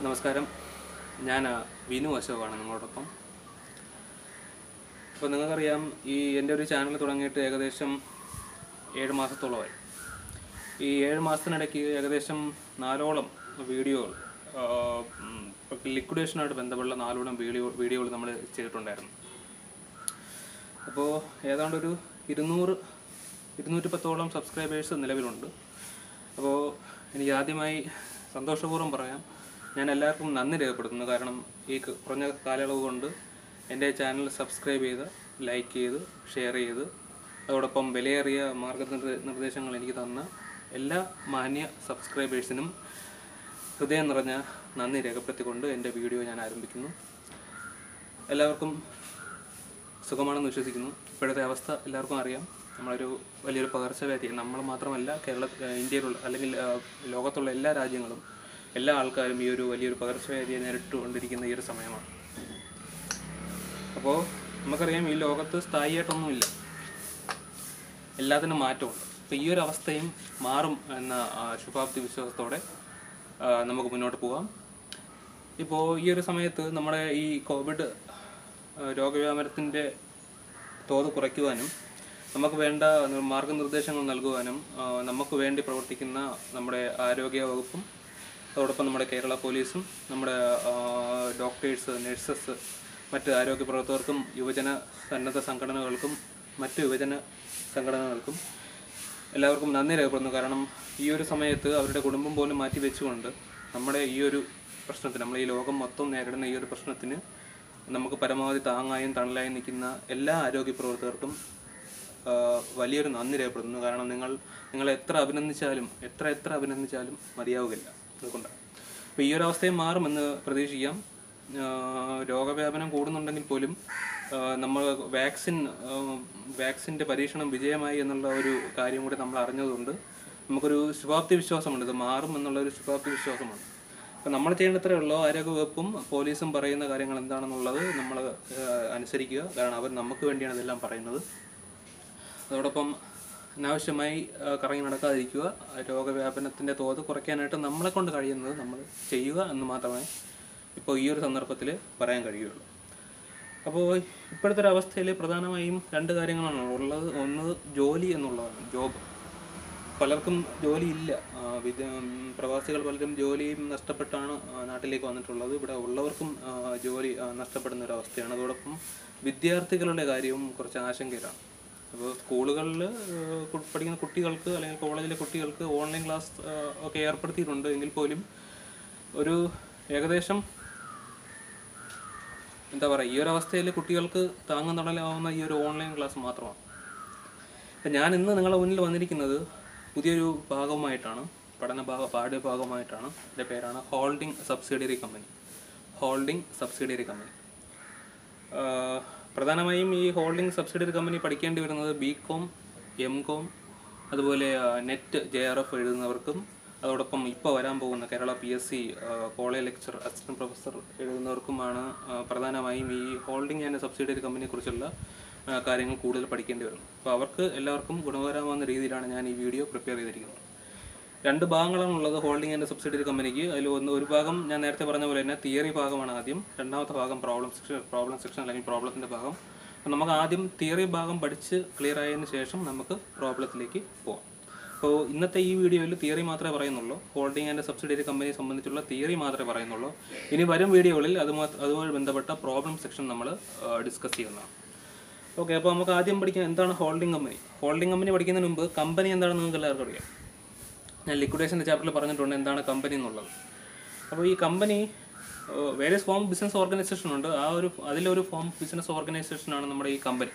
നമസ്കാരം ഞാൻ ആ, വിനു അശോകാണ് നിങ്ങളോടൊപ്പം അപ്പോൾ നിങ്ങൾക്കറിയാം ഈ എൻ്റെ ഒരു ചാനൽ തുടങ്ങിയിട്ട് ഏകദേശം ഏഴ് മാസത്തോളമായി ഈ ഏഴ് മാസത്തിനിടയ്ക്ക് ഏകദേശം നാലോളം വീഡിയോകൾ ലിക്വിഡേഷനായിട്ട് ബന്ധപ്പെട്ട നാലോളം വീഡിയോ വീഡിയോകൾ നമ്മൾ ചെയ്തിട്ടുണ്ടായിരുന്നു അപ്പോൾ ഏതാണ്ട് ഒരു ഇരുന്നൂറ് ഇരുന്നൂറ്റി പത്തോളം സബ്സ്ക്രൈബേഴ്സ് നിലവിലുണ്ട് അപ്പോൾ എനിക്ക് ആദ്യമായി സന്തോഷപൂർവ്വം പറയാം ഞാൻ എല്ലാവർക്കും നന്ദി രേഖപ്പെടുത്തുന്നു കാരണം ഈ ക- കുറഞ്ഞ കാലയളവ് കൊണ്ട് എൻ്റെ ചാനൽ സബ്സ്ക്രൈബ് ചെയ്ത് ലൈക്ക് ചെയ്ത് ഷെയർ ചെയ്ത് അതോടൊപ്പം വിലയേറിയ മാർഗനിർദ്ദേ നിർദ്ദേശങ്ങൾ എനിക്ക് തന്ന എല്ലാ മാന്യ സബ്സ്ക്രൈബേഴ്സിനും ഹൃദയം നിറഞ്ഞ നന്ദി രേഖപ്പെടുത്തിക്കൊണ്ട് എൻ്റെ വീഡിയോ ഞാൻ ആരംഭിക്കുന്നു എല്ലാവർക്കും സുഖമാണെന്ന് വിശ്വസിക്കുന്നു ഇപ്പോഴത്തെ അവസ്ഥ എല്ലാവർക്കും അറിയാം നമ്മളൊരു വലിയൊരു പകർച്ചവ്യാധി നമ്മൾ മാത്രമല്ല കേരള ഏഹ് ഇന്ത്യയിലുള്ള അല്ലെങ്കിൽ ഏഹ് ലോകത്തുള്ള എല്ലാ രാജ്യങ്ങളും എല്ലാ ആൾക്കാരും ഈ ഒരു വലിയൊരു പകർച്ചവ്യാധിയെ നേരിട്ടുകൊണ്ടിരിക്കുന്ന ഈ ഒരു സമയമാണ് അപ്പോൾ നമുക്കറിയാം ഈ ലോകത്ത് സ്ഥായിയായിട്ടൊന്നുമില്ല എല്ലാത്തിനും മാറ്റമുണ്ട് അപ്പോൾ ഈ ഒരു അവസ്ഥയും മാറും എന്ന ആ, ശുഭാപ്തി വിശ്വാസത്തോടെ ആ, നമുക്ക് മുന്നോട്ട് പോകാം ഇപ്പോൾ ഈ ഒരു സമയത്ത് നമ്മുടെ ഈ കോവിഡ് ആ, രോഗവ്യാപനത്തിൻ്റെ തോത് കുറയ്ക്കുവാനും നമുക്ക് വേണ്ട നി- മാർഗനിർദ്ദേശങ്ങൾ നൽകുവാനും ആ, നമുക്ക് വേണ്ടി പ്രവർത്തിക്കുന്ന നമ്മുടെ ആരോഗ്യ വകുപ്പും അതോടൊപ്പം നമ്മുടെ കേരള പോലീസും നമ്മുടെ ഡോക്ടേഴ്സ് നഴ്സസ് മറ്റ് ആരോഗ്യ പ്രവർത്തകർക്കും യുവജന സന്നദ്ധ സംഘടനകൾക്കും മറ്റ് യുവജന സംഘടനകൾക്കും എല്ലാവർക്കും നന്ദി രേഖപ്പെടുന്നു കാരണം ഈ ഒരു സമയത്ത് അവരുടെ കുടുംബം പോലും മാറ്റി വെച്ചുകൊണ്ട് നമ്മുടെ ഈ ഒരു പ്രശ്നത്തിന് നമ്മൾ ഈ ലോകം മൊത്തം നേരിടുന്ന ഈ ഒരു പ്രശ്നത്തിന് നമുക്ക് പരമാവധി താങ്ങായും തണലായും നിൽക്കുന്ന എല്ലാ ആരോഗ്യ പ്രവർത്തകർക്കും ആ, വലിയൊരു നന്ദി രേഖപ്പെടുന്നു കാരണം നിങ്ങൾ നിങ്ങൾ എത്ര അഭിനന്ദിച്ചാലും എത്ര എത്ര അഭിനന്ദിച്ചാലും മതിയാവുകയില്ല അതുകൊണ്ടാണ് അപ്പോൾ ഈ ഒരു അവസ്ഥയും മാറുമെന്ന് പ്രതീക്ഷിക്കാം ആ, രോഗവ്യാപനം കൂടുന്നുണ്ടെങ്കിൽ പോലും ആ, നമ്മൾ വാക്സിൻ ആ, വാക്സിൻ്റെ പരീക്ഷണം വിജയമായി എന്നുള്ള ഒരു കാര്യം കൂടി നമ്മൾ അറിഞ്ഞതുകൊണ്ട് നമുക്കൊരു ശുഭാപ്തി വിശ്വാസമുണ്ട് ഇത് മാറും എന്നുള്ള ഒരു ശുഭാപ്തി വിശ്വാസമാണ് അപ്പം നമ്മൾ ചെയ്യേണ്ടത്രേ ഉള്ളൂ ആരോഗ്യവകുപ്പും പോലീസും പറയുന്ന കാര്യങ്ങൾ എന്താണെന്നുള്ളത് നമ്മൾ അനുസരിക്കുക കാരണം അവർ നമുക്ക് വേണ്ടിയാണ് ഇതെല്ലാം പറയുന്നത് അതോടൊപ്പം അനാവശ്യമായി ആ, കറങ്ങി നടക്കാതിരിക്കുക രോഗവ്യാപനത്തിൻ്റെ തോത് കുറയ്ക്കാനായിട്ട് നമ്മളെ കൊണ്ട് കഴിയുന്നത് നമ്മൾ ചെയ്യുക എന്ന് മാത്രമേ ഇപ്പോൾ ഈ ഒരു സന്ദർഭത്തിൽ പറയാൻ കഴിയുള്ളൂ അപ്പോൾ ഇപ്പോഴത്തെ ഒരു അവസ്ഥയിൽ പ്രധാനമായും രണ്ട് കാര്യങ്ങളാണ് ഉള്ളത് ഒന്ന് ജോലി എന്നുള്ളതാണ് ജോബ് പലർക്കും ജോലിയില്ല ആ, വിദ- ഉം, പ്രവാസികൾ പലരും ജോലിയും നഷ്ടപ്പെട്ടാണ് ആ, നാട്ടിലേക്ക് വന്നിട്ടുള്ളത് ഇവിടെ ഉള്ളവർക്കും ആ, ജോലി ആ, നഷ്ടപ്പെടുന്ന ഒരു അവസ്ഥയാണ് അതോടൊപ്പം വിദ്യാർത്ഥികളുടെ കാര്യവും കുറച്ച് ആശങ്കയിലാണ് അപ്പോൾ സ്കൂളുകളിൽ പഠിക്കുന്ന കുട്ടികൾക്ക് അല്ലെങ്കിൽ കോളേജിലെ കുട്ടികൾക്ക് ഓൺലൈൻ ക്ലാസ് ആ, ഒക്കെ ഏർപ്പെടുത്തിയിട്ടുണ്ട് എങ്കിൽ പോലും ഒരു ഏകദേശം എന്താ പറയുക ഈ ഒരു അവസ്ഥയിൽ കുട്ടികൾക്ക് താങ്ങും തണലാവുന്ന ഈ ഒരു ഓൺലൈൻ ക്ലാസ് മാത്രമാണ് അപ്പം ഞാൻ ഇന്ന് നിങ്ങളുടെ മുന്നിൽ വന്നിരിക്കുന്നത് പുതിയൊരു ഭാഗവുമായിട്ടാണ് പഠന ഭാഗ പാഠ്യഭാഗമായിട്ടാണ് എൻ്റെ പേരാണ് holding subsidiary company holding subsidiary company പ്രധാനമായും ഈ ഹോൾഡിംഗ് സബ്സിഡിയറി കമ്പനി പഠിക്കേണ്ടി വരുന്നത് ബി കോം എം കോം അതുപോലെ നെറ്റ് ജെ ആർ എഫ് എഴുതുന്നവർക്കും അതോടൊപ്പം ഇപ്പോൾ വരാൻ പോകുന്ന Kerala P S C college lecturer assistant professor എഴുതുന്നവർക്കുമാണ് ആ, പ്രധാനമായും ഈ ഹോൾഡിംഗ് ആൻഡ് സബ്സിഡിയറി കമ്പനിയെ കുറിച്ചുള്ള ആ, കാര്യങ്ങൾ കൂടുതൽ പഠിക്കേണ്ടി വരുന്നത് അപ്പോൾ അവർക്ക് എല്ലാവർക്കും ഗുണകരമാകുന്ന രീതിയിലാണ് ഞാൻ ഈ വീഡിയോ പ്രിപ്പയർ ചെയ്തിരിക്കുന്നത് രണ്ട് ഭാഗങ്ങളാണ് ഉള്ളത് ഹോൾഡിംഗ് ആൻഡ് സബ്സിഡിയറി കമ്പനിക്ക് അതിൽ ഒന്ന് ഒരു ഭാഗം ഞാൻ നേരത്തെ പറഞ്ഞ പോലെ തന്നെ തിയറി ഭാഗമാണ് ആദ്യം രണ്ടാമത്തെ ഭാഗം പ്രോബ്ലം സെക്ഷൻ പ്രോബ്ലം സെക്ഷൻ അല്ലെങ്കിൽ പ്രോബ്ലത്തിൻ്റെ ഭാഗം അപ്പോൾ നമുക്ക് ആദ്യം തിയറി ഭാഗം പഠിച്ച് ക്ലിയർ ആയതിനു ശേഷം നമുക്ക് പ്രോബ്ലത്തിലേക്ക് പോകാം അപ്പോൾ ഇന്നത്തെ ഈ വീഡിയോയിൽ തിയറി മാത്രമേ പറയുന്നുള്ളൂ ഹോൾഡിംഗ് ആൻഡ് സബ്സിഡിയറി കമ്പനിയെ സംബന്ധിച്ചുള്ള തിയറി മാത്രമേ പറയുന്നുള്ളൂ ഇനി വരും വീഡിയോകളിൽ അതുമാ അതുമായി ബന്ധപ്പെട്ട പ്രോബ്ലം സെക്ഷൻ നമ്മൾ ഡിസ്കസ് ചെയ്യുന്നതാണ് ഓക്കെ അപ്പോൾ നമുക്ക് ആദ്യം പഠിക്കാൻ എന്താണ് ഹോൾഡിംഗ് കമ്പനി ഹോൾഡിംഗ് കമ്പനി പഠിക്കുന്നതിന് മുമ്പ് കമ്പനി എന്താണെന്ന് നിങ്ങൾക്ക് എല്ലാവർക്കും അറിയാം ഞാൻ ലിക്വിഡേഷൻ്റെ ചാപ്റ്ററിൽ പറഞ്ഞിട്ടുണ്ട് എന്താണ് കമ്പനി എന്നുള്ളത് അപ്പോൾ ഈ company various form business organisation ഉണ്ട് ആ ഒരു അതിലൊരു ഫോം ബിസിനസ് ഓർഗനൈസേഷനാണ് നമ്മുടെ ഈ കമ്പനി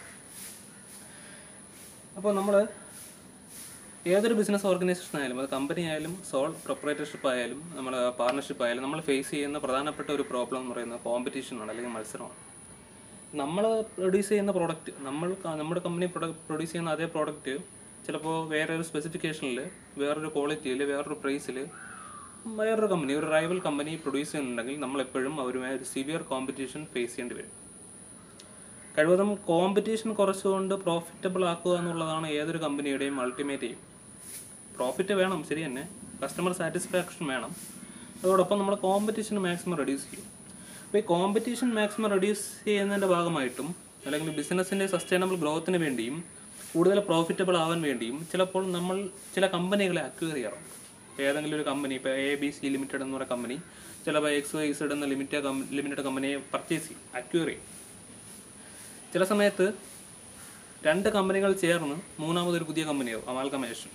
അപ്പോൾ നമ്മൾ ഏതൊരു ബിസിനസ് ഓർഗനൈസേഷൻ ആയാലും അത് കമ്പനി ആയാലും സോൾ പ്രൊപ്പറേറ്റർഷിപ്പ് ആയാലും നമ്മൾ പാർട്ണർഷിപ്പ് ആയാലും നമ്മൾ ഫേസ് ചെയ്യുന്ന പ്രധാനപ്പെട്ട ഒരു പ്രോബ്ലം എന്ന് പറയുന്നത് കോമ്പറ്റീഷനാണ് അല്ലെങ്കിൽ മത്സരമാണ് നമ്മൾ പ്രൊഡ്യൂസ് ചെയ്യുന്ന പ്രോഡക്റ്റ് നമ്മൾ ക- നമ്മുടെ കമ്പനി പ്രൊഡ്യൂസ് ചെയ്യുന്ന അതേ പ്രോഡക്റ്റ് ചിലപ്പോൾ വേറെ ഒരു സ്പെസിഫിക്കേഷനിൽ വേറൊരു ക്വാളിറ്റിയിൽ വേറൊരു പ്രൈസിൽ വേറൊരു കമ്പനി ഒരു റൈവൽ കമ്പനി പ്രൊഡ്യൂസ് ചെയ്യുന്നുണ്ടെങ്കിൽ നമ്മൾ എപ്പോഴും അവരുമായി ഒരു സിവിയർ കോമ്പറ്റീഷൻ ഫേസ് ചെയ്യേണ്ടി വരും കഴിവതും കോമ്പറ്റീഷൻ കുറച്ചുകൊണ്ട് പ്രോഫിറ്റബിൾ ആക്കുക എന്നുള്ളതാണ് ഏതൊരു കമ്പനിയുടെയും അൾട്ടിമേറ്റ് എയിം പ്രോഫിറ്റ് വേണം ശരി തന്നെ കസ്റ്റമർ സാറ്റിസ്ഫാക്ഷൻ വേണം അതോടൊപ്പം നമ്മൾ കോമ്പറ്റീഷൻ മാക്സിമം റെഡ്യൂസ് ചെയ്യും അപ്പോൾ ഈ കോമ്പറ്റീഷൻ മാക്സിമം റെഡ്യൂസ് ചെയ്യുന്നതിൻ്റെ ഭാഗമായിട്ടും അല്ലെങ്കിൽ ബിസിനസ്സിൻ്റെ സസ്റ്റൈനബിൾ ഗ്രോത്തിന് വേണ്ടിയും കൂടുതൽ പ്രോഫിറ്റബിൾ ആവാൻ വേണ്ടിയും ചിലപ്പോൾ നമ്മൾ ചില കമ്പനികളെ അക്വയർ ചെയ്യാറുണ്ട് ഏതെങ്കിലും ഒരു കമ്പനി ഇപ്പോൾ എ ബി സി ലിമിറ്റഡ് എന്ന് പറയുന്ന കമ്പനി ചിലപ്പോൾ എക്സ് വൈ സെഡ് എന്ന ലിമിറ്റഡ് ലിമിറ്റഡ് കമ്പനിയെ പർച്ചേസ് ചെയ്യും അക്വയർ ചെയ്യും ചില സമയത്ത് രണ്ട് കമ്പനികൾ ചേർന്ന് മൂന്നാമതൊരു പുതിയ കമ്പനിയാവും അമാൽഗമേഷൻ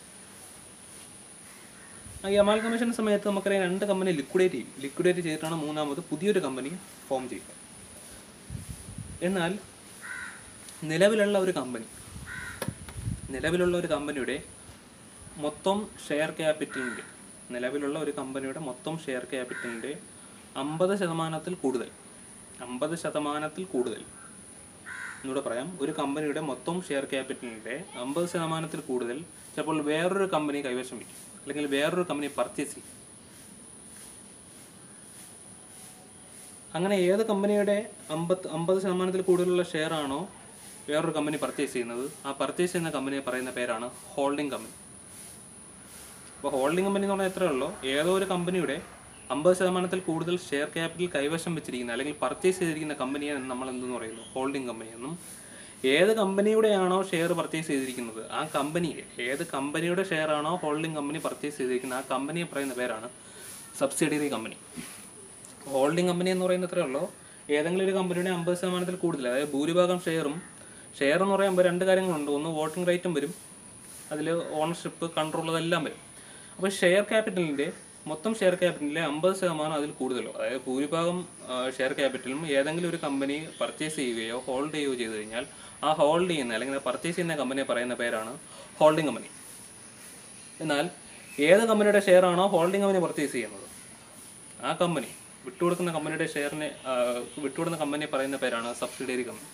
ഈ അമാൽഗമേഷൻ സമയത്ത് നമുക്കറിയാം രണ്ട് കമ്പനി ലിക്വിഡേറ്റ് ചെയ്യും ലിക്വിഡേറ്റ് ചെയ്തിട്ടാണ് മൂന്നാമത് പുതിയൊരു കമ്പനി ഫോം ചെയ്യുക എന്നാൽ നിലവിലുള്ള ഒരു കമ്പനി നിലവിലുള്ള ഒരു കമ്പനിയുടെ മൊത്തം ഷെയർ ക്യാപിറ്റലിൻ്റെ നിലവിലുള്ള ഒരു കമ്പനിയുടെ മൊത്തം ഷെയർ ക്യാപിറ്റലിൻ്റെ അമ്പത് ശതമാനത്തിൽ കൂടുതൽ അമ്പത് ശതമാനത്തിൽ കൂടുതൽ എന്നൂടെ പറയാം ഒരു കമ്പനിയുടെ മൊത്തം ഷെയർ ക്യാപിറ്റലിൻ്റെ അമ്പത് ശതമാനത്തിൽ കൂടുതൽ ചിലപ്പോൾ വേറൊരു കമ്പനി കൈവശം വയ്ക്കും അല്ലെങ്കിൽ വേറൊരു കമ്പനി പർച്ചേസ് ചെയ്യും അങ്ങനെ ഏത് കമ്പനിയുടെ അമ്പത് അമ്പത് ശതമാനത്തിൽ കൂടുതലുള്ള ഷെയർ ആണോ വേറൊരു കമ്പനി പർച്ചേസ് ചെയ്യുന്നത് ആ പർച്ചേസ് ചെയ്യുന്ന കമ്പനിയെ പറയുന്ന പേരാണ് ഹോൾഡിംഗ് കമ്പനി അപ്പോൾ ഹോൾഡിംഗ് കമ്പനി എന്ന് പറഞ്ഞാൽ എത്രയേ ഉള്ളൂ ഏതോ ഒരു കമ്പനിയുടെ അമ്പത് ശതമാനത്തിൽ കൂടുതൽ ഷെയർ ക്യാപിറ്റൽ കൈവശം വെച്ചിരിക്കുന്ന അല്ലെങ്കിൽ പർച്ചേസ് ചെയ്തിരിക്കുന്ന കമ്പനിയെ നമ്മൾ എന്തെന്ന് പറയുന്നു ഹോൾഡിംഗ് കമ്പനി എന്നും ഏത് കമ്പനിയുടെയാണോ ഷെയർ പർച്ചേസ് ചെയ്തിരിക്കുന്നത് ആ കമ്പനിയെ ഏത് കമ്പനിയുടെ ഷെയർ ആണോ ഹോൾഡിംഗ് കമ്പനി പർച്ചേസ് ചെയ്തിരിക്കുന്നത് ആ കമ്പനിയെ പറയുന്ന പേരാണ് സബ്സിഡിയറി കമ്പനി ഹോൾഡിംഗ് കമ്പനി എന്ന് പറയുന്നത് എത്രയേ ഉള്ളൂ ഏതെങ്കിലും ഒരു കമ്പനിയുടെ അമ്പത് ശതമാനത്തിൽ കൂടുതൽ അതായത് ഭൂരിഭാഗം ഷെയറും ഷെയർ എന്ന് പറയുമ്പോൾ രണ്ട് കാര്യങ്ങളുണ്ട് ഒന്ന് വോട്ടിംഗ് റൈറ്റും വരും അതിൽ ഓണർഷിപ്പ് കൺട്രോൾ അതെല്ലാം വരും അപ്പോൾ ഷെയർ ക്യാപിറ്റലിൻ്റെ മൊത്തം ഷെയർ ക്യാപിറ്റലിലെ അമ്പത് ശതമാനം അതിൽ കൂടുതലോ അതായത് ഭൂരിഭാഗം ഷെയർ ക്യാപിറ്റലും ഏതെങ്കിലും ഒരു കമ്പനി പർച്ചേസ് ചെയ്യുകയോ ഹോൾഡ് ചെയ്യുകയോ ചെയ്തു കഴിഞ്ഞാൽ ആ ഹോൾഡ് ചെയ്യുന്ന അല്ലെങ്കിൽ പർച്ചേസ് ചെയ്യുന്ന കമ്പനിയെ പറയുന്ന പേരാണ് ഹോൾഡിംഗ് കമ്പനി എന്നാൽ ഏത് കമ്പനിയുടെ ഷെയർ ആണോ ഹോൾഡിംഗ് കമ്പനി പർച്ചേസ് ചെയ്യുന്നത് ആ കമ്പനി വിട്ടുകൊടുക്കുന്ന കമ്പനിയുടെ ഷെയറിനെ ആ, വിട്ടുകൊടുക്കുന്ന കമ്പനിയെ പറയുന്ന പേരാണ് സബ്സിഡിയറി കമ്പനി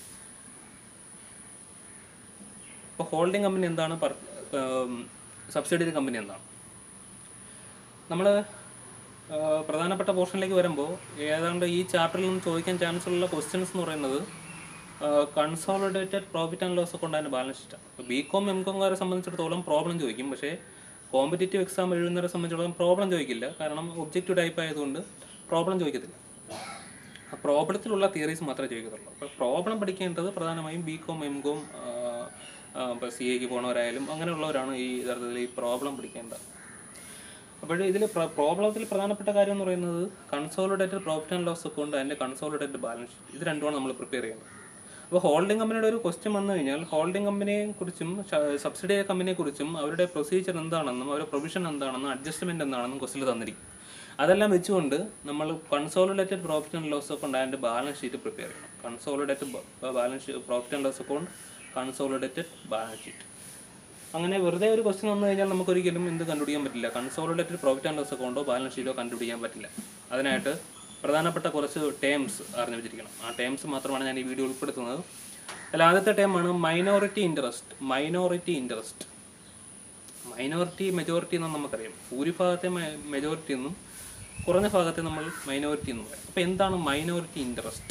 അപ്പോൾ ഹോൾഡിംഗ് കമ്പനി എന്താണ് സബ്സിഡിയറി കമ്പനി എന്താണ് നമ്മൾ പ്രധാനപ്പെട്ട പോർഷനിലേക്ക് വരുമ്പോൾ ഏതാണ്ട് ഈ ചാപ്റ്ററിൽ നിന്ന് ചോദിക്കാൻ ചാൻസ് ഉള്ള ക്വസ്റ്റ്യൻസ് എന്ന് പറയുന്നത് കൺസോളിഡേറ്റഡ് പ്രോഫിറ്റ് ആൻഡ് ലോസ് ഒക്കെ ഉണ്ടാകുന്ന ബാലൻസ് ഷീറ്റാണ് അപ്പോൾ ബി കോം എം കോംകാരെ സംബന്ധിച്ചിടത്തോളം പ്രോബ്ലം ചോദിക്കും പക്ഷേ കോമ്പറ്റേറ്റീവ് എക്സാം എഴുതുന്നവരെ സംബന്ധിച്ചിടത്തോളം പ്രോബ്ലം ചോദിക്കില്ല കാരണം ഒബ്ജക്റ്റീവ് ടൈപ്പ് ആയതുകൊണ്ട് പ്രോബ്ലം ചോദിക്കത്തില്ല ആ പ്രോബ്ലത്തിലുള്ള തിയറീസ് മാത്രമേ ചോദിക്കത്തുള്ളൂ അപ്പോൾ പ്രോബ്ലം പഠിക്കേണ്ടത് പ്രധാനമായും ബി കോം എം കോം ഇപ്പോൾ സി എക്ക് പോണവരായാലും അങ്ങനെയുള്ളവരാണ് ഈ യഥാർത്ഥത്തിൽ ഈ പ്രോബ്ലം പഠിക്കേണ്ടത് അപ്പോൾ ഇതിൽ പ്രോബ്ലത്തിൽ പ്രധാനപ്പെട്ട കാര്യം എന്ന് പറയുന്നത് കൺസോളിഡേറ്റഡ് പ്രോഫിറ്റ് ആൻഡ് ലോസ് ഒക്കെ ഉണ്ട് അതിൻ്റെ കൺസോളിഡേറ്റഡ് ബാലൻസ് ഷീറ്റ് ഇത് രണ്ടുമാണ് നമ്മൾ പ്രിപ്പയർ ചെയ്യുന്നത് അപ്പോൾ ഹോൾഡിംഗ് കമ്പനിയുടെ ഒരു ക്വസ്റ്റ്യൻ വന്നു കഴിഞ്ഞാൽ ഹോൾഡിംഗ് കമ്പനിയെ കുറിച്ചും സബ്സിഡിയറി കമ്പനിയെ കുറിച്ചും അവരുടെ പ്രൊസീജിയർ എന്താണെന്നും അവരുടെ പ്രൊവിഷൻ എന്താണെന്നും അഡ്ജസ്റ്റ്മെന്റ് എന്താണെന്നും ക്വസ്റ്റിൽ തന്നിരിക്കും അതെല്ലാം വെച്ചുകൊണ്ട് നമ്മൾ consolidated profit and loss account അതിൻ്റെ ബാലൻസ് ഷീറ്റ് പ്രിപ്പയർ ചെയ്യണം consolidated balance profit and loss account consolidated balance sheet അങ്ങനെ വെറുതെ ഒരു ക്വസ്റ്റ്യൻ വന്നു കഴിഞ്ഞാൽ നമുക്ക് ഒരിക്കലും എന്ത് കണ്ടുപിടിക്കാൻ പറ്റില്ല കൺസോളിഡേറ്റഡ് പ്രോഫിറ്റ് ആൻഡ് ലോസ് അക്കൗണ്ടോ ബാലൻസ് ഷീറ്റോ കണ്ടുപിടിക്കാൻ പറ്റില്ല അതിനായിട്ട് പ്രധാനപ്പെട്ട കുറച്ച് ടേംസ് അറിഞ്ഞു വെച്ചിരിക്കണം ആ ടേംസ് മാത്രമാണ് ഞാൻ ഈ വീഡിയോ ഉൾപ്പെടുത്തുന്നത് അതിൽ ആദ്യത്തെ ടേമാണ് minority interest minority interest minority majority എന്നും നമുക്കറിയാം ഭൂരിഭാഗത്തെ മെജോറിറ്റി എന്നും കുറഞ്ഞ ഭാഗത്തെ നമ്മൾ മൈനോറിറ്റി എന്ന് പറയും അപ്പോൾ എന്താണ് മൈനോറിറ്റി ഇൻട്രസ്റ്റ്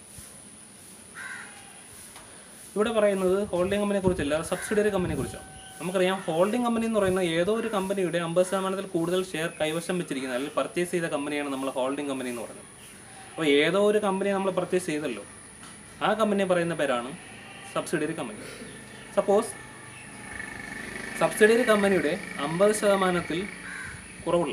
ഇവിടെ പറയുന്നത് ഹോൾഡിംഗ് കമ്പനിയെ കുറിച്ചല്ല സബ്സിഡിയറി കമ്പനിയെ കുറിച്ചാണ് നമുക്കറിയാം ഹോൾഡിംഗ് കമ്പനി എന്ന് പറയുന്നത് ഏതോ ഒരു കമ്പനിയുടെ അമ്പത് ശതമാനത്തിൽ കൂടുതൽ ഷെയർ കൈവശം വെച്ചിരിക്കുന്ന അല്ലെങ്കിൽ പർച്ചേസ് ചെയ്ത കമ്പനിയാണ് നമ്മൾ ഹോൾഡിംഗ് കമ്പനി എന്ന് പറയുന്നത് അപ്പോൾ ഏതോ ഒരു കമ്പനി നമ്മൾ പർച്ചേസ് ചെയ്തല്ലോ ആ കമ്പനിയെ പറയുന്ന പേരാണ് സബ്സിഡിയറി കമ്പനി സപ്പോസ് സബ്സിഡിയറി കമ്പനിയുടെ അമ്പത് ശതമാനത്തിൽ കുറവുള്ള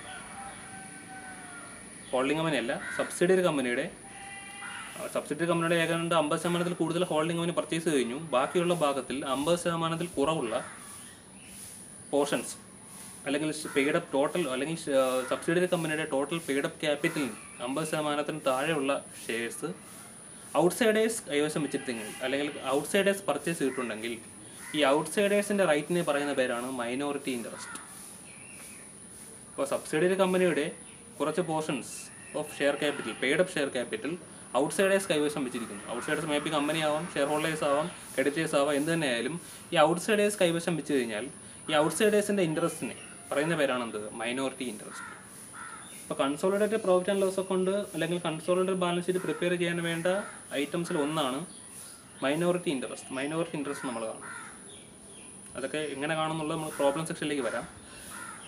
ഹോൾഡിംഗ് കമ്പനിയല്ല സബ്സിഡിയറി കമ്പനിയുടെ സബ്സിഡി കമ്പനിയുടെ ഏതാണ്ട് അമ്പത് ശതമാനത്തിൽ കൂടുതൽ ഹോൾഡിംഗ് കമ്പനി പർച്ചേസ് കഴിഞ്ഞു ബാക്കിയുള്ള ഭാഗത്തിൽ അമ്പത് ശതമാനത്തിൽ കുറവുള്ള പോർഷൻസ് അല്ലെങ്കിൽ പെയ്ഡ് അപ്പ് ടോട്ടൽ അല്ലെങ്കിൽ സബ്സിഡിയറി കമ്പനിയുടെ ടോട്ടൽ പെയ്ഡ് അപ്പ് ക്യാപിറ്റലിന് അമ്പത് ശതമാനത്തിന് താഴെയുള്ള ഷെയർസ് ഔട്ട്സൈഡേഴ്സ് കൈവശം വെച്ചിട്ടെങ്കിൽ അല്ലെങ്കിൽ ഔട്ട്സൈഡേഴ്സ് പർച്ചേസ് ചെയ്തിട്ടുണ്ടെങ്കിൽ ഈ ഔട്ട്സൈഡേഴ്സിൻ്റെ റൈറ്റിനെ പറയുന്ന പേരാണ് മൈനോറിറ്റി ഇൻട്രസ്റ്റ് അപ്പോൾ സബ്സിഡിയറി കമ്പനിയുടെ കുറച്ച് portions of share capital paid up share capital outsiders കൈവശം വെച്ചിരിക്കുന്നു ഔട്ട്സൈഡേഴ്സ് മേ ബി കമ്പനി ആവാം ഷെയർ ഹോൾഡേഴ്സ് ആവാം ക്രെഡിറ്റേഴ്സ് ആവാം എന്ത് തന്നെ ആയാലും ഈ ഔട്ട്സൈഡേഴ്സ് കൈവശം വെച്ച് കഴിഞ്ഞാൽ ഈ ഔട്ട്സൈഡേഴ്സിൻ്റെ ഇൻട്രസ്റ്റിനെ പറയുന്ന പേരാണ് എന്ത് മൈനോറിറ്റി ഇൻട്രസ്റ്റ് ഇപ്പോൾ consolidated profit and loss account അല്ലെങ്കിൽ കൺസോളിഡേറ്റഡ് ബാലൻസ് ഷീറ്റ് പ്രിപ്പയർ ചെയ്യാൻ വേണ്ട ഐറ്റംസിൽ ഒന്നാണ് മൈനോറിറ്റി ഇൻട്രസ്റ്റ് മൈനോറിറ്റി ഇൻട്രസ്റ്റ് നമ്മൾ കാണും അതൊക്കെ എങ്ങനെ കാണുന്നുള്ളത് നമ്മൾ പ്രോബ്ലം സെക്ഷനിലേക്ക് വരാം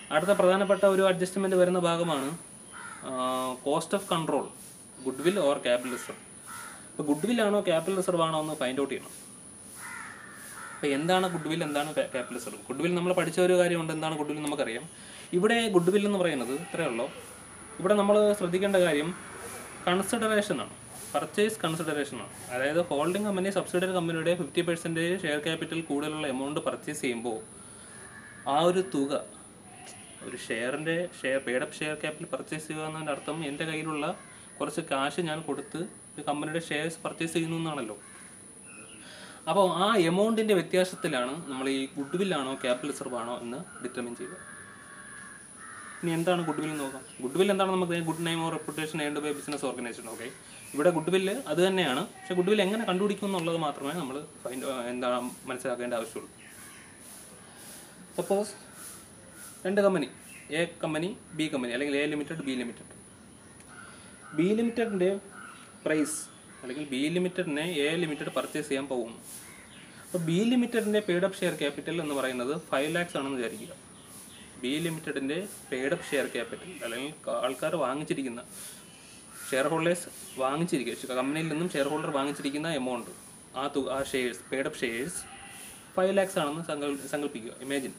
അടുത്ത പ്രധാനപ്പെട്ട ഒരു അഡ്ജസ്റ്റ്മെൻറ്റ് വരുന്ന ഭാഗമാണ് cost of control goodwill or capital reserve ഇപ്പോൾ ഗുഡ് വില്ലാണോ ക്യാപിറ്റൽ റിസർവ് ആണോ എന്ന് ഫൈൻഡ് ഔട്ട് ചെയ്യണം അപ്പോൾ എന്താണ് ഗുഡ് വിൽ എന്താണ് ക്യാപിറ്റൽ റിസർവ് ഗുഡ് വിൽ നമ്മൾ പഠിച്ച ഒരു കാര്യമുണ്ട് എന്താണ് ഗുഡ് വിൽ നമുക്കറിയാം ഇവിടെ ഗുഡ് വിൽ എന്ന് പറയുന്നത് ഇത്രയേ ഉള്ളൂ ഇവിടെ നമ്മൾ ശ്രദ്ധിക്കേണ്ട കാര്യം കൺസിഡറേഷൻ ആണ് പർച്ചേസ് കൺസിഡറേഷൻ ആണ് അതായത് ഹോൾഡിംഗ് കമ്പനി സബ്സിഡറി കമ്പനിയുടെ ഫിഫ്റ്റി പെർസെൻറ്റേജ് ഷെയർ ക്യാപിറ്റൽ കൂടുതലുള്ള എമൗണ്ട് പർച്ചേസ് ചെയ്യുമ്പോൾ ആ ഒരു തുക ഒരു ഷെയറിൻ്റെ share paid up share capital purchase ചെയ്യുക എന്നതിൻ്റെ അർത്ഥം എൻ്റെ കയ്യിലുള്ള കുറച്ച് കാശ് ഞാൻ കൊടുത്ത് ഒരു കമ്പനിയുടെ ഷെയർസ് പർച്ചേസ് ചെയ്യുന്നു എന്നാണല്ലോ അപ്പോൾ ആ എമൗണ്ടിൻ്റെ വ്യത്യാസത്തിലാണ് നമ്മൾ ഈ ഗുഡ് വില്ലാണോ ക്യാപിറ്റൽ റിസർവ് ആണോ എന്ന് ഡിറ്റർമിൻ ചെയ്യുക ഇനി എന്താണ് ഗുഡ് വിൽ നോക്കാം ഗുഡ് വിൽ എന്താണ് നമുക്ക് good name or reputation earned by business organisation okay ഇവിടെ ഗുഡ് വില്ല് അത് തന്നെയാണ് പക്ഷെ ഗുഡ് വിൽ എങ്ങനെ കണ്ടുപിടിക്കും എന്നുള്ളത് മാത്രമേ നമ്മൾ ഫൈൻഡ് എന്താണ് മനസ്സിലാക്കേണ്ട ആവശ്യമുള്ളൂ സപ്പോസ് രണ്ട് company A company B company അല്ലെങ്കിൽ A limited B limited B ലിമിറ്റഡിൻ്റെ പ്രൈസ് അല്ലെങ്കിൽ ബി ലിമിറ്റഡിനെ എ ലിമിറ്റഡ് പർച്ചേസ് ചെയ്യാൻ പോകുന്നു അപ്പോൾ ബി ലിമിറ്റഡിൻ്റെ പെയ്ഡപ്പ് ഷെയർ ക്യാപിറ്റൽ എന്ന് പറയുന്നത് ഫൈവ് ലാക്സ് ആണെന്ന് വിചാരിക്കുക ബി ലിമിറ്റഡിൻ്റെ പെയ്ഡപ്പ് ഷെയർ ക്യാപിറ്റൽ അല്ലെങ്കിൽ ആൾക്കാർ വാങ്ങിച്ചിരിക്കുന്ന ഷെയർ ഹോൾഡേഴ്സ് വാങ്ങിച്ചിരിക്കുക കമ്പനിയിൽ നിന്നും ഷെയർ ഹോൾഡർ വാങ്ങിച്ചിരിക്കുന്ന എമൗണ്ട് ആ തുക ആ shares paid up shares five lakhs ആണെന്ന് സങ്കൽ സങ്കല്പിക്കുക ഇമാജിൻ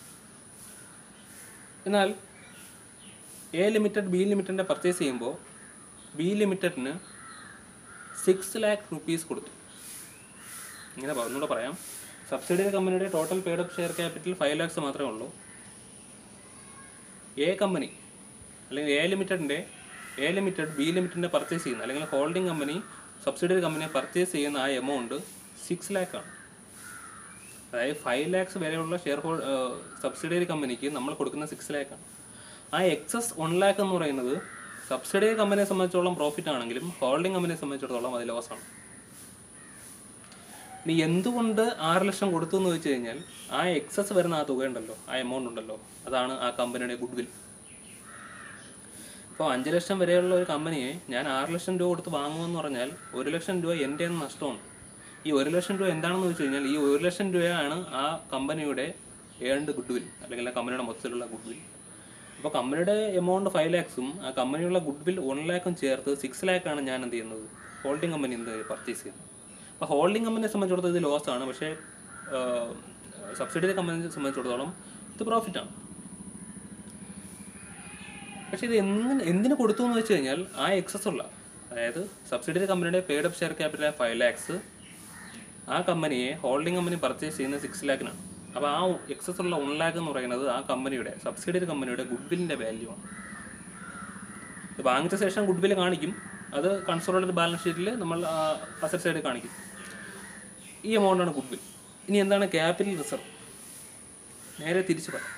എന്നാൽ എ ലിമിറ്റഡ് ബി ലിമിറ്റഡിനെ പർച്ചേസ് ചെയ്യുമ്പോൾ ബി ലിമിറ്റഡിന് സിക്സ് ലാക്ക് റുപ്പീസ് കൊടുത്തു ഇങ്ങനെ പ- ഒന്നുകൂടെ പറയാം സബ്സിഡിയറി കമ്പനിയുടെ total paid up share capital five lakhs മാത്രമേ ഉള്ളൂ എ കമ്പനി അല്ലെങ്കിൽ എ ലിമിറ്റഡിൻ്റെ എ ലിമിറ്റഡ് ബി ലിമിറ്റഡിനെ പർച്ചേസ് ചെയ്യുന്ന അല്ലെങ്കിൽ ഹോൾഡിംഗ് കമ്പനി സബ്സിഡിയറി കമ്പനിയെ പർച്ചേസ് ചെയ്യുന്ന ആ എമൗണ്ട് സിക്സ് ലാക്കാണ് അതായത് ഫൈവ് ലാക്സ് വരെയുള്ള ഷെയർ ഹോൾ സബ്സിഡിയറി കമ്പനിക്ക് നമ്മൾ കൊടുക്കുന്ന സിക്സ് ലാക്കാണ് ആ എക്സസ് വൺ ലാക്ക് എന്ന് പറയുന്നത് സബ്സിഡിയറി കമ്പനിയെ സംബന്ധിച്ചോളം പ്രോഫിറ്റ് ആണെങ്കിലും ഹോൾഡിംഗ് കമ്പനിയെ സംബന്ധിച്ചിടത്തോളം അത് ലോസ് ആണ് ഇനി എന്തുകൊണ്ട് ആറ് ലക്ഷം കൊടുത്തു എന്ന് വെച്ച് കഴിഞ്ഞാൽ ആ എക്സസ് വരുന്ന ആ തുക ഉണ്ടല്ലോ ആ എമൗണ്ട് ഉണ്ടല്ലോ അതാണ് ആ കമ്പനിയുടെ ഗുഡ് വിൽ ഇപ്പോൾ അഞ്ച് ലക്ഷം വരെയുള്ള ഒരു കമ്പനിയെ ഞാൻ ആറ് ലക്ഷം രൂപ കൊടുത്ത് വാങ്ങുമെന്ന് പറഞ്ഞാൽ ഒരു ലക്ഷം രൂപ എൻ്റെ നഷ്ടമാണ് ഈ ഒരു ലക്ഷം രൂപ എന്താണെന്ന് വെച്ച് കഴിഞ്ഞാൽ ഈ ഒരു ലക്ഷം രൂപയാണ് ആ കമ്പനിയുടെ ഏൺഡ് ഗുഡ് വിൽ അല്ലെങ്കിൽ ആ കമ്പനിയുടെ മൊത്തത്തിലുള്ള ഗുഡ് വിൽ അപ്പോൾ കമ്പനിയുടെ എമൗണ്ട് ഫൈവ് ലാക്സും ആ കമ്പനിയുള്ള ഗുഡ് വിൽ വൺ ലാക്കും ചേർത്ത് സിക്സ് ലാക്കാണ് ഞാൻ എന്ത് ചെയ്യുന്നത് ഹോൾഡിംഗ് കമ്പനി എന്ത് പർച്ചേസ് ചെയ്യുന്നത് അപ്പോൾ ഹോൾഡിംഗ് കമ്പനിയെ സംബന്ധിച്ചിടത്തോളം ഇത് ലോസ് ആണ് പക്ഷേ സബ്സിഡറി കമ്പനിയെ സംബന്ധിച്ചിടത്തോളം ഇത് പ്രോഫിറ്റാണ് പക്ഷേ ഇത് എങ്ങനെ എന്തിനു കൊടുത്തു എന്ന് വെച്ച് കഴിഞ്ഞാൽ ആ എക്സസ് ഉള്ള അതായത് സബ്സിഡറി കമ്പനിയുടെ paid share capital five lakhs ആ കമ്പനിയെ ഹോൾഡിംഗ് കമ്പനി പർച്ചേസ് ചെയ്യുന്ന സിക്സ് ലാക്കിനാണ് അപ്പോൾ ആ എക്സസ് ഉള്ള വൺ ലാക്ക് എന്ന് പറയുന്നത് ആ കമ്പനിയുടെ സബ്സിഡറി കമ്പനിയുടെ ഗുഡ് വില്ലിൻ്റെ വാല്യൂ ആണ് ഇത് വാങ്ങിച്ച ശേഷം ഗുഡ് വില്ല് കാണിക്കും അത് കൺസോൾട്ടഡ് ബാലൻസ് ഷീറ്റിൽ നമ്മൾ അസറ്റ് സൈഡിൽ കാണിക്കും ഈ എമൗണ്ടാണ് ഗുഡ് വിൽ ഇനി എന്താണ് ക്യാപിറ്റൽ റിസർവ് നേരെ തിരിച്ചു പറയാം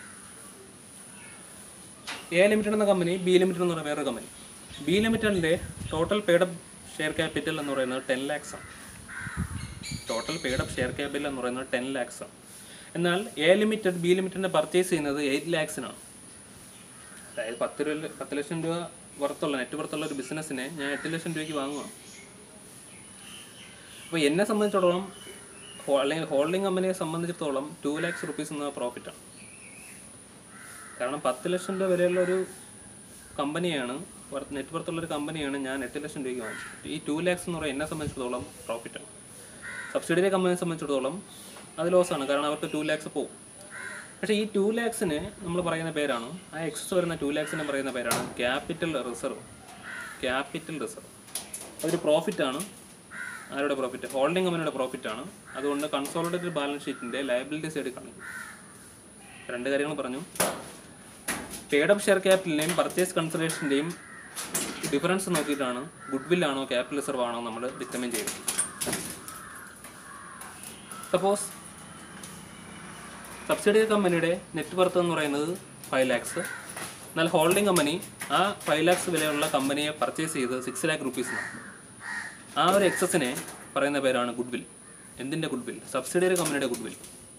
എ ലിമിറ്റഡ് എന്ന കമ്പനി ബി ലിമിറ്റഡ് എന്ന് പറയുന്ന വേറൊരു കമ്പനി ബി ലിമിറ്റഡിൻ്റെ ടോട്ടൽ പെയ്ഡപ്പ് ഷെയർ ക്യാപിറ്റൽ എന്ന് പറയുന്നത് ടെൻ ലാക്സ് ആണ് ടോട്ടൽ പെയ്ഡപ്പ് ഷെയർ ക്യാപിറ്റൽ എന്ന് പറയുന്നത് ടെൻ ലാക്സ് ആണ് എന്നാൽ എ ലിമിറ്റഡ് ബി ലിമിറ്റഡിനെ പർച്ചേസ് ചെയ്യുന്നത് എയ്റ്റ് ലാക്സിനാണ് അതായത് പത്ത് രൂപ പത്ത് ലക്ഷം രൂപ പുറത്തുള്ള നെറ്റ് പുറത്തുള്ള ഒരു ബിസിനസ്സിനെ ഞാൻ എട്ട് ലക്ഷം രൂപയ്ക്ക് വാങ്ങുകയാണ് അപ്പോൾ എന്നെ സംബന്ധിച്ചിടത്തോളം ഹോ- അല്ലെങ്കിൽ ഹോൾഡിംഗ് കമ്പനിയെ സംബന്ധിച്ചിടത്തോളം ടു ലാക്സ് റുപ്പീസ് എന്ന പ്രോഫിറ്റാണ് കാരണം പത്ത് ലക്ഷം രൂപ വരെയുള്ള ഒരു കമ്പനിയാണ് നെറ്റ് പുറത്തുള്ള ഒരു കമ്പനിയാണ് ഞാൻ എട്ട് ലക്ഷം രൂപയ്ക്ക് വാങ്ങിച്ചത് ഈ ടു ലാക്സ് എന്ന് പറയുന്നത് എന്നെ സംബന്ധിച്ചിടത്തോളം പ്രോഫിറ്റാണ് സബ്സിഡിയറി കമ്പനിയെ സംബന്ധിച്ചിടത്തോളം അത് ലോസാണ് കാരണം അവർക്ക് ടു ലാക്സ് പോകും പക്ഷേ ഈ ടു ലാക്സിന് നമ്മൾ പറയുന്ന പേരാണ് ആ എക്സസ് വരുന്ന ടു ലാക്സിന് പറയുന്ന പേരാണ് ക്യാപിറ്റൽ റിസർവ് ക്യാപിറ്റൽ റിസർവ് അതൊരു പ്രോഫിറ്റാണ് ആരുടെ പ്രോഫിറ്റ് ഹോൾഡിംഗ് കമ്പനിയുടെ പ്രോഫിറ്റാണ് അതുകൊണ്ട് കൺസോളിഡേറ്റഡ് ബാലൻസ് ഷീറ്റിൻ്റെ ലയബിലിറ്റി സൈഡ് കാണിക്കും രണ്ട് കാര്യങ്ങൾ പറഞ്ഞു പേഡപ്പ് ഷെയർ ക്യാപിറ്റലിൻ്റെയും പർച്ചേസ് കൺസിഡറേഷൻ്റെയും ഡിഫറൻസ് നോക്കിയിട്ടാണ് ഗുഡ് വില്ലാണോ ക്യാപിറ്റൽ റിസർവ് ആണോ നമ്മൾ ഡിറ്റർമിൻ ചെയ്യുന്നത് സപ്പോസ് സബ്സിഡി കമ്പനിയുടെ നെറ്റ് വർത്ത് എന്ന് പറയുന്നത് ഫൈവ് ലാക്സ് എന്നാൽ ഹോൾഡിംഗ് കമ്പനി ആ ഫൈവ് ലാക്സ് വിലയുള്ള കമ്പനിയെ പർച്ചേസ് ചെയ്ത് സിക്സ് ലാക്ക് റുപ്പീസിനാണ് ആ ഒരു എക്സസിനെ പറയുന്ന പേരാണ് ഗുഡ് വിൽ എന്തിൻ്റെ ഗുഡ് വിൽ സബ്സിഡിയറി കമ്പനിയുടെ ഗുഡ് വിൽ